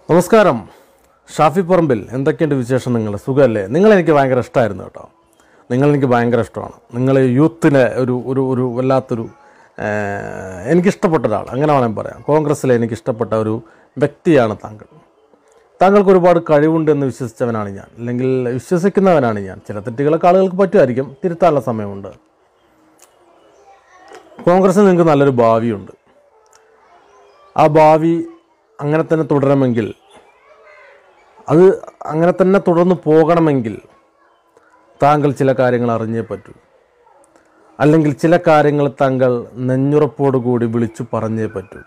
നമസ്കാരം ഷാഫി പറമ്പിൽ എന്തൊക്കെയുണ്ട് വിശേഷം നിങ്ങൾ സുഖമല്ലേ നിങ്ങൾ എനിക്ക് ഭയങ്കര ഇഷ്ടമായിരുന്നു കേട്ടോ നിങ്ങൾ എനിക്ക് ഭയങ്കര ഇഷ്ടമാണ് നിങ്ങൾ യൂത്തിലെ ഒരു ഒരു ഒരു വല്ലാത്തൊരു ഏഹ്, എനിക്കിഷ്ടപ്പെട്ട ഒരാൾ അങ്ങനെ വേണമെങ്കിൽ പറയാം കോൺഗ്രസ്സിലെ എനിക്കിഷ്ടപ്പെട്ട ഒരു വ്യക്തിയാണ് താങ്കൾ താങ്കൾക്ക് ഒരുപാട് കഴിവുണ്ടെന്ന് വിശ്വസിച്ചവനാണ് ഞാൻ അല്ലെങ്കിൽ വിശ്വസിക്കുന്നവനാണ് ഞാൻ ചില തെറ്റുകളൊക്കെ ആളുകൾക്ക് പറ്റുമായിരിക്കും തിരുത്താനുള്ള സമയമുണ്ട് കോൺഗ്രസ്സിൽ നിങ്ങൾക്ക് നല്ലൊരു ഭാവിയുണ്ട് ആ ഭാവി അങ്ങനെ തന്നെ തുടരണമെങ്കിൽ അത് അങ്ങനെ തന്നെ തുടർന്ന് പോകണമെങ്കിൽ താങ്കൾ ചില കാര്യങ്ങൾ അറിഞ്ഞേ പറ്റൂ അല്ലെങ്കിൽ ചില കാര്യങ്ങൾ താങ്കൾ നെഞ്ഞുറപ്പോടുകൂടി വിളിച്ചു പറഞ്ഞേ പറ്റൂ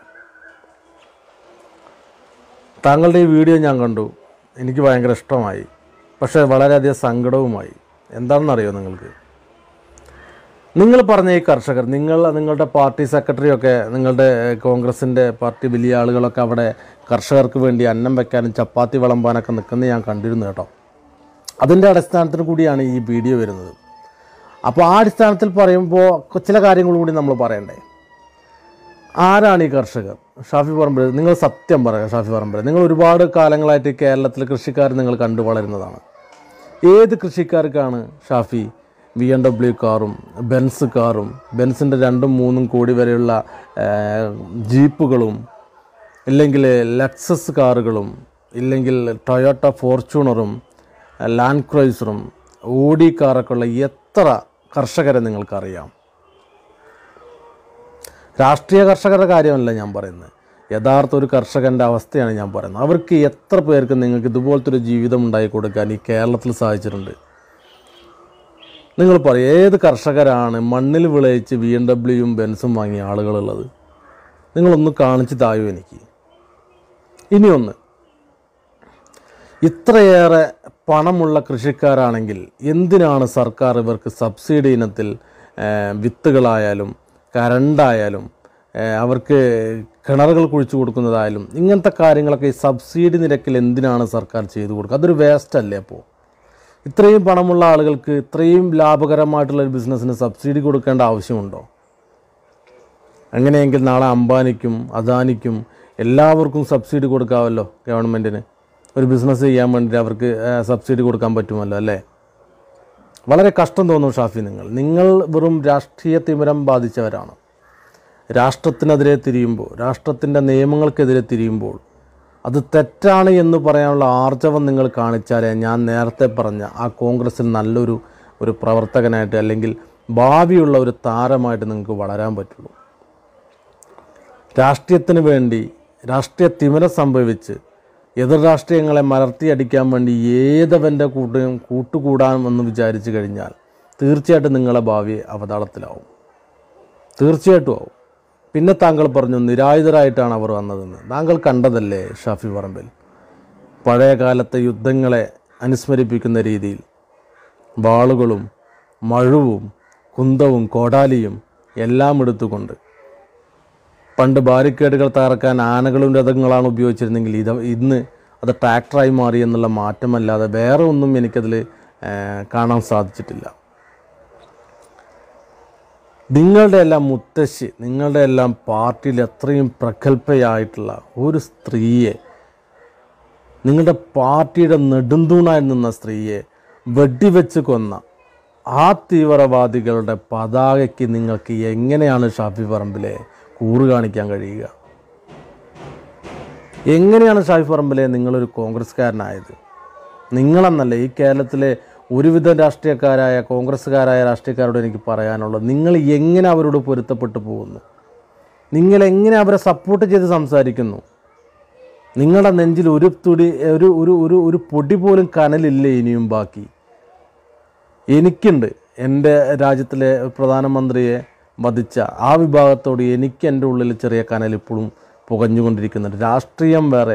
താങ്കളുടെ ഈ വീഡിയോ ഞാൻ കണ്ടു എനിക്ക് ഭയങ്കര ഇഷ്ടമായി പക്ഷേ വളരെയധികം സങ്കടവുമായി എന്താണെന്നറിയോ നിങ്ങൾക്ക് നിങ്ങൾ പറഞ്ഞ ഈ കർഷകർ നിങ്ങൾ നിങ്ങളുടെ പാർട്ടി സെക്രട്ടറിയൊക്കെ നിങ്ങളുടെ കോൺഗ്രസിൻ്റെ പാർട്ടി വലിയ ആളുകളൊക്കെ അവിടെ കർഷകർക്ക് വേണ്ടി അന്നം വെക്കാനും ചപ്പാത്തി വിളമ്പാനൊക്കെ നിൽക്കുന്നത് ഞാൻ കണ്ടിരുന്നു കേട്ടോ അതിൻ്റെ അടിസ്ഥാനത്തിന് കൂടിയാണ് ഈ വീഡിയോ വരുന്നത് അപ്പോൾ ആ അടിസ്ഥാനത്തിൽ പറയുമ്പോൾ ചില കാര്യങ്ങൾ കൂടി നമ്മൾ പറയണ്ടേ ആരാണ് ഈ കർഷകർ ഷാഫി പറമ്പിൽ നിങ്ങൾ സത്യം പറയുക ഷാഫി പറമ്പിൽ നിങ്ങൾ ഒരുപാട് കാലങ്ങളായിട്ട് കേരളത്തിലെ കൃഷിക്കാർ നിങ്ങൾ കണ്ടു വളരുന്നതാണ് ഏത് കൃഷിക്കാർക്കാണ് ഷാഫി ബി എം ഡബ്ല്യു കാറും ബെൻസ് കാറും ബെൻസിൻ്റെ രണ്ടും മൂന്നും കോടി വരെയുള്ള ആ, ജീപ്പുകളും ഇല്ലെങ്കിൽ ലക്സസ് കാറുകളും ഇല്ലെങ്കിൽ ടൊയോട്ട ഫോർച്യൂണറും ലാൻഡ് ക്രൈസറും ഓഡി കാറൊക്കെ ഉള്ള എത്ര കർഷകരെ നിങ്ങൾക്കറിയാം രാഷ്ട്രീയ കർഷകരുടെ കാര്യമല്ല ഞാൻ പറയുന്നത് യഥാർത്ഥ ഒരു കർഷകൻ്റെ അവസ്ഥയാണ് ഞാൻ പറയുന്നത് അവർക്ക് എത്ര പേർക്ക് നിങ്ങൾക്ക് ഇതുപോലത്തെ ഒരു ജീവിതം ഉണ്ടാക്കി കൊടുക്കാൻ ഈ കേരളത്തിൽ സാധിച്ചിട്ടുണ്ട് നിങ്ങൾ പറയും ഏത് കർഷകരാണ് മണ്ണിൽ വിളയിച്ച് ബി എം ഡബ്ല്യൂയും ബെൻസും വാങ്ങിയ ആളുകളുള്ളത് നിങ്ങളൊന്ന് കാണിച്ചു തായോ എനിക്ക് ഇനിയൊന്ന് ഇത്രയേറെ പണമുള്ള കൃഷിക്കാരാണെങ്കിൽ എന്തിനാണ് സർക്കാർ ഇവർക്ക് സബ്സിഡി ഇനത്തിൽ ഏഹ്, വിത്തുകളായാലും കരണ്ടായാലും ഏഹ്, അവർക്ക് കിണറുകൾ കുഴിച്ചു കൊടുക്കുന്നതായാലും ഇങ്ങനത്തെ കാര്യങ്ങളൊക്കെ ഈ സബ്സിഡി നിരക്കിൽ എന്തിനാണ് സർക്കാർ ചെയ്തു കൊടുക്കുക അതൊരു വേസ്റ്റ് അല്ലേ അപ്പോൾ ഇത്രയും പണമുള്ള ആളുകൾക്ക് ഇത്രയും ലാഭകരമായിട്ടുള്ള ഒരു ബിസിനസ്സിന് സബ്സിഡി കൊടുക്കേണ്ട ആവശ്യമുണ്ടോ അങ്ങനെയെങ്കിൽ നാളെ അംബാനിക്കും അദാനിക്കും എല്ലാവർക്കും സബ്സിഡി കൊടുക്കാമല്ലോ ഗവൺമെൻറ്റിന് ഒരു ബിസിനസ് ചെയ്യാൻ വേണ്ടിയിട്ട് അവർക്ക് ആ, സബ്സിഡി കൊടുക്കാൻ പറ്റുമല്ലോ അല്ലേ വളരെ കഷ്ടം തോന്നും ഷാഫി നിങ്ങൾ നിങ്ങൾ വെറും രാഷ്ട്രീയ തിമിരം ബാധിച്ചവരാണ് രാഷ്ട്രത്തിനെതിരെ തിരിയുമ്പോൾ രാഷ്ട്രത്തിൻ്റെ നിയമങ്ങൾക്കെതിരെ തിരിയുമ്പോൾ അത് തെറ്റാണ് എന്ന് പറയാനുള്ള ആർജവം നിങ്ങൾ കാണിച്ചാലേ ഞാൻ നേരത്തെ പറഞ്ഞ ആ കോൺഗ്രസ്സിൽ നല്ലൊരു ഒരു പ്രവർത്തകനായിട്ട് അല്ലെങ്കിൽ ഭാവിയുള്ള ഒരു താരമായിട്ട് നിങ്ങൾക്ക് വളരാൻ പറ്റുള്ളൂ രാഷ്ട്രീയത്തിന് വേണ്ടി രാഷ്ട്രീയ തിമിരം സംഭവിച്ച് എതിർ രാഷ്ട്രീയങ്ങളെ മലർത്തിയടിക്കാൻ വേണ്ടി ഏതവൻ്റെ കൂട്ടും കൂട്ടുകൂടാമെന്ന് വിചാരിച്ചു കഴിഞ്ഞാൽ തീർച്ചയായിട്ടും നിങ്ങളെ ഭാവി അവതാളത്തിലാവും തീർച്ചയായിട്ടും ആവും പിന്നെ താങ്കൾ പറഞ്ഞു നിരായുധരായിട്ടാണ് അവർ വന്നതെന്ന് താങ്കൾ കണ്ടതല്ലേ ഷാഫി പറമ്പിൽ പഴയ കാലത്തെ യുദ്ധങ്ങളെ അനുസ്മരിപ്പിക്കുന്ന രീതിയിൽ വാളുകളും മഴുവും കുന്തവും കോടാലിയും എല്ലാം എടുത്തുകൊണ്ട് പണ്ട് ബാരിക്കേഡുകൾ തകർക്കാൻ ആനകളും രഥങ്ങളാണ് ഉപയോഗിച്ചിരുന്നെങ്കിൽ ഇത് ഇന്ന് അത് ട്രാക്ടറായി മാറി എന്നുള്ള മാറ്റമല്ലാതെ വേറെ ഒന്നും എനിക്കതിൽ കാണാൻ സാധിച്ചിട്ടില്ല നിങ്ങളുടെ എല്ലാം മുത്തശ്ശി നിങ്ങളുടെ എല്ലാം പാർട്ടിയിൽ എത്രയും പ്രഗത്ഭയായിട്ടുള്ള ഒരു സ്ത്രീയെ നിങ്ങളുടെ പാർട്ടിയുടെ നെടുന്തൂണായി നിന്ന സ്ത്രീയെ വെടിവെച്ച് കൊന്ന ആ തീവ്രവാദികളുടെ പതാകയ്ക്ക് നിങ്ങൾക്ക് എങ്ങനെയാണ് ഷാഫി പറമ്പിലെ കൂറ് കാണിക്കാൻ കഴിയുക എങ്ങനെയാണ് ഷാഫി പറമ്പിലെ നിങ്ങളൊരു കോൺഗ്രസ്സുകാരനായത് നിങ്ങളെന്നല്ല ഈ കേരളത്തിലെ ഒരുവിധം രാഷ്ട്രീയക്കാരായ കോൺഗ്രസ്സുകാരായ രാഷ്ട്രീയക്കാരോട് എനിക്ക് പറയാനുള്ളത് നിങ്ങൾ എങ്ങനെ അവരോട് പൊരുത്തപ്പെട്ടു പോകുന്നു നിങ്ങൾ എങ്ങനെ അവരെ സപ്പോർട്ട് ചെയ്ത് സംസാരിക്കുന്നു നിങ്ങളുടെ നെഞ്ചിൽ ഒരു തുടി ഒരു ഒരു ഒരു ഒരു പൊടി പോലും കനലില്ല ഇനിയും ബാക്കി എനിക്കുണ്ട് എൻ്റെ രാജ്യത്തിലെ പ്രധാനമന്ത്രിയെ വധിച്ച ആ വിഭാഗത്തോട് എനിക്ക് എൻ്റെ ഉള്ളിൽ ചെറിയ കനൽ ഇപ്പോഴും പുകഞ്ഞുകൊണ്ടിരിക്കുന്നുണ്ട് രാഷ്ട്രീയം വേറെ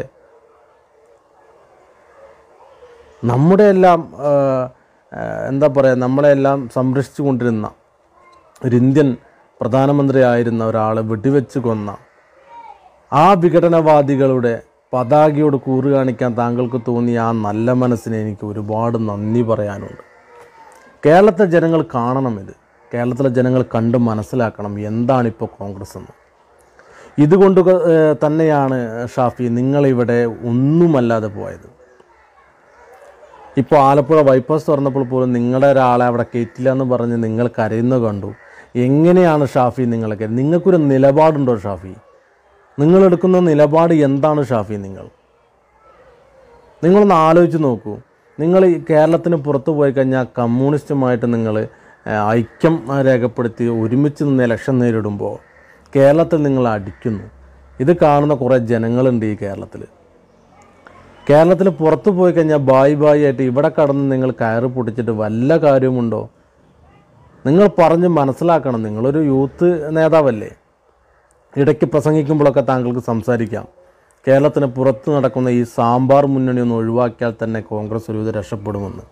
നമ്മുടെ എല്ലാം ആ, ആ, എന്താ പറയുക നമ്മളെല്ലാം സംരക്ഷിച്ചു കൊണ്ടിരുന്ന ഒരു ഇന്ത്യൻ പ്രധാനമന്ത്രി ആയിരുന്ന ഒരാളെ വെടിവെച്ച് കൊന്ന ആ വിഘടനവാദികളുടെ പതാകയോട് കൂറ് കാണിക്കാൻ താങ്കൾക്ക് തോന്നിയ ആ നല്ല മനസ്സിന് എനിക്ക് ഒരുപാട് നന്ദി പറയാനുണ്ട് കേരളത്തിലെ ജനങ്ങൾ കാണണം ഇത് കേരളത്തിലെ ജനങ്ങൾ കണ്ട് മനസ്സിലാക്കണം എന്താണിപ്പോൾ കോൺഗ്രസ് എന്ന് ഇതുകൊണ്ട് ക- ഏഹ് തന്നെയാണ് ഷാഫി നിങ്ങളിവിടെ ഒന്നുമല്ലാതെ പോയത് ഇപ്പോൾ ആലപ്പുഴ ബൈപ്പാസ് തുറന്നപ്പോൾ പോലും നിങ്ങളുടെ ഒരാളെ അവിടെ കയറ്റില്ല എന്ന് പറഞ്ഞ് നിങ്ങൾ കരയുന്നത് കണ്ടു എങ്ങനെയാണ് ഷാഫി നിങ്ങളൊക്കെ നിങ്ങൾക്കൊരു നിലപാടുണ്ടോ ഷാഫി നിങ്ങളെടുക്കുന്ന നിലപാട് എന്താണ് ഷാഫി നിങ്ങൾ നിങ്ങളൊന്ന് ആലോചിച്ച് നോക്കൂ നിങ്ങൾ ഈ കേരളത്തിന് പുറത്ത് പോയി കഴിഞ്ഞാൽ കമ്മ്യൂണിസ്റ്റുമായിട്ട് നിങ്ങൾ ഏഹ്, ഐക്യം ആ, രേഖപ്പെടുത്തി ഒരുമിച്ച് നിന്ന് ഇലക്ഷൻ നേരിടുമ്പോൾ കേരളത്തിൽ നിങ്ങൾ അടിക്കുന്നു ഇത് കാണുന്ന കുറേ ജനങ്ങളുണ്ട് ഈ കേരളത്തിൽ കേരളത്തിൽ പുറത്ത് പോയി കഴിഞ്ഞാൽ ബായ് ബായ് ആയിട്ട് ഇവിടെ കടന്ന് നിങ്ങൾ കയറ് പൊട്ടിച്ചിട്ട് വല്ല കാര്യമുണ്ടോ നിങ്ങൾ പറഞ്ഞ് മനസ്സിലാക്കണം നിങ്ങളൊരു യൂത്ത് നേതാവല്ലേ ഇടയ്ക്ക് പ്രസംഗിക്കുമ്പോഴൊക്കെ താങ്കൾക്ക് സംസാരിക്കാം കേരളത്തിന് പുറത്ത് നടക്കുന്ന ഈ സാമ്പാർ മുന്നണി ഒന്ന് ഒഴിവാക്കിയാൽ തന്നെ കോൺഗ്രസ് ഒരു വിധം രക്ഷപ്പെടുമെന്ന്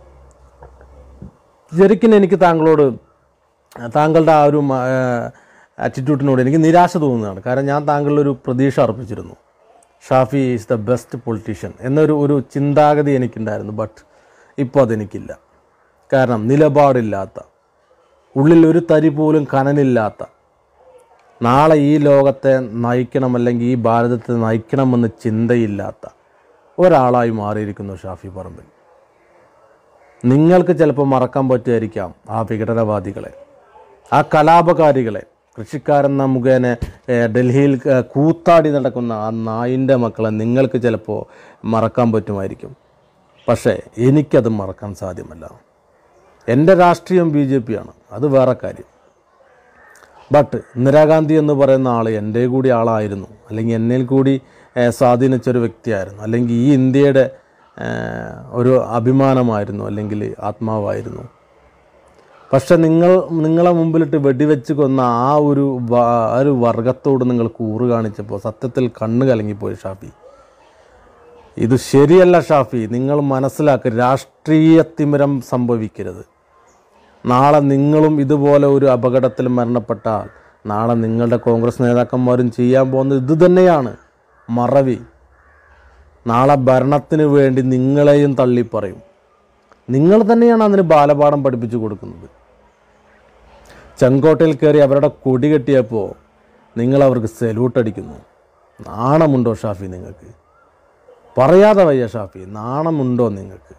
ശരിക്കും എനിക്ക് താങ്കളോട് താങ്കളുടെ ആ ഒരു ആറ്റിറ്റ്യൂഡിനോട് എനിക്ക് നിരാശ തോന്നുന്നതാണ് കാരണം ഞാൻ താങ്കളിൽ ഒരു പ്രതീക്ഷ അർപ്പിച്ചിരുന്നു Shafi is the best politician എന്നൊരു ഒരു ചിന്താഗതി എനിക്കുണ്ടായിരുന്നു ബട്ട് ഇപ്പോൾ അതെനിക്കില്ല കാരണം നിലപാടില്ലാത്ത ഉള്ളിൽ ഒരു തരി പോലും കനനില്ലാത്ത നാളെ ഈ ലോകത്തെ നയിക്കണം അല്ലെങ്കിൽ ഈ ഭാരതത്തെ നയിക്കണമെന്ന് ചിന്തയില്ലാത്ത ഒരാളായി മാറിയിരിക്കുന്നു ഷാഫി പറമ്പിൽ നിങ്ങൾക്ക് ചിലപ്പോൾ മറക്കാൻ പറ്റുമായിരിക്കാം ആ വിഘടനവാദികളെ ആ കലാപകാരികളെ കൃഷിക്കാരെന്ന മുഖേന ഏഹ്, ഡൽഹിയിൽ ഏഹ്, കൂത്താടി നടക്കുന്ന ആ നായിൻ്റെ മക്കളെ നിങ്ങൾക്ക് ചിലപ്പോൾ മറക്കാൻ പറ്റുമായിരിക്കും പക്ഷേ എനിക്കത് മറക്കാൻ സാധ്യമല്ല എൻ്റെ രാഷ്ട്രീയം ബി ജെ പി ആണ് അത് വേറെ കാര്യം ബട്ട് ഇന്ദിരാഗാന്ധി എന്ന് പറയുന്ന ആൾ എൻ്റെ കൂടി ആളായിരുന്നു അല്ലെങ്കിൽ എന്നിൽ കൂടി ഏഹ്, സ്വാധീനിച്ചൊരു വ്യക്തിയായിരുന്നു അല്ലെങ്കിൽ ഈ ഇന്ത്യയുടെ ഏഹ്, ഒരു അഭിമാനമായിരുന്നു അല്ലെങ്കിൽ ആത്മാവായിരുന്നു പക്ഷെ നിങ്ങൾ നിങ്ങളെ മുമ്പിലിട്ട് വെടിവെച്ച് കൊന്ന ആ ഒരു വ- ആ ഒരു വർഗത്തോട് നിങ്ങൾ കൂറ് കാണിച്ചപ്പോൾ സത്യത്തിൽ കണ്ണ് കലങ്ങിപ്പോയി ഷാഫി ഇത് ശരിയല്ല ഷാഫി നിങ്ങൾ മനസ്സിലാക്കുക രാഷ്ട്രീയ തിമിരം സംഭവിക്കരുത് നാളെ നിങ്ങളും ഇതുപോലെ ഒരു അപകടത്തിൽ മരണപ്പെട്ടാൽ നാളെ നിങ്ങളുടെ കോൺഗ്രസ് നേതാക്കന്മാരും ചെയ്യാൻ പോകുന്നത് ഇത് തന്നെയാണ് മറവി നാളെ ഭരണത്തിന് വേണ്ടി നിങ്ങളെയും തള്ളിപ്പറയും നിങ്ങൾ തന്നെയാണ് അതിന് ബാലപാഠം പഠിപ്പിച്ചു കൊടുക്കുന്നത് ചെങ്കോട്ടയിൽ കയറി അവരുടെ കൊടി കെട്ടിയപ്പോൾ നിങ്ങൾ അവർക്ക് സല്യൂട്ട് അടിക്കുന്നു നാണമുണ്ടോ ഷാഫി നിങ്ങൾക്ക് പറയാതെ വയ്യ ഷാഫി നാണമുണ്ടോ നിങ്ങൾക്ക്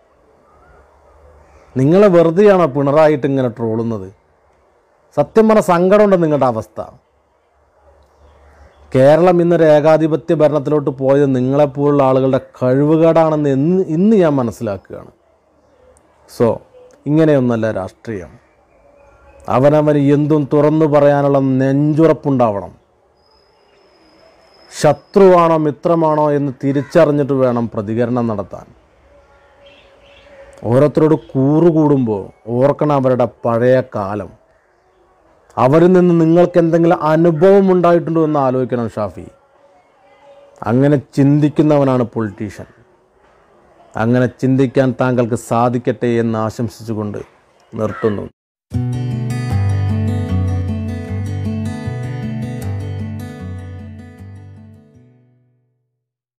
നിങ്ങളെ വെറുതെയാണോ പിണറായിട്ട് ഇങ്ങനെ ട്രോളുന്നത് സത്യം പറഞ്ഞ സങ്കടമുണ്ട് നിങ്ങളുടെ അവസ്ഥ കേരളം ഇന്നൊരു ഏകാധിപത്യ ഭരണത്തിലോട്ട് പോയത് നിങ്ങളെപ്പോലുള്ള ആളുകളുടെ കഴിവുകേടാണെന്ന് എന്ന് ഇന്ന് ഞാൻ മനസ്സിലാക്കുകയാണ് സോ ഇങ്ങനെയൊന്നല്ല രാഷ്ട്രീയം അവനവന് എന്തും തുറന്നു പറയാനുള്ള നെഞ്ചുറപ്പുണ്ടാവണം ശത്രുവാണോ മിത്രമാണോ എന്ന് തിരിച്ചറിഞ്ഞിട്ട് വേണം പ്രതികരണം നടത്താൻ ഓരോരുത്തരോട് കൂറുകൂടുമ്പോൾ ഓർക്കണം അവരുടെ പഴയ കാലം അവരിൽ നിന്ന് നിങ്ങൾക്ക് എന്തെങ്കിലും അനുഭവം ഉണ്ടായിട്ടുണ്ടോ എന്ന് ആലോചിക്കണം ഷാഫി അങ്ങനെ ചിന്തിക്കുന്നവനാണ് പൊളിറ്റീഷ്യൻ അങ്ങനെ ചിന്തിക്കാൻ താങ്കൾക്ക് സാധിക്കട്ടെ എന്ന് ആശംസിച്ചുകൊണ്ട് നിർത്തുന്നു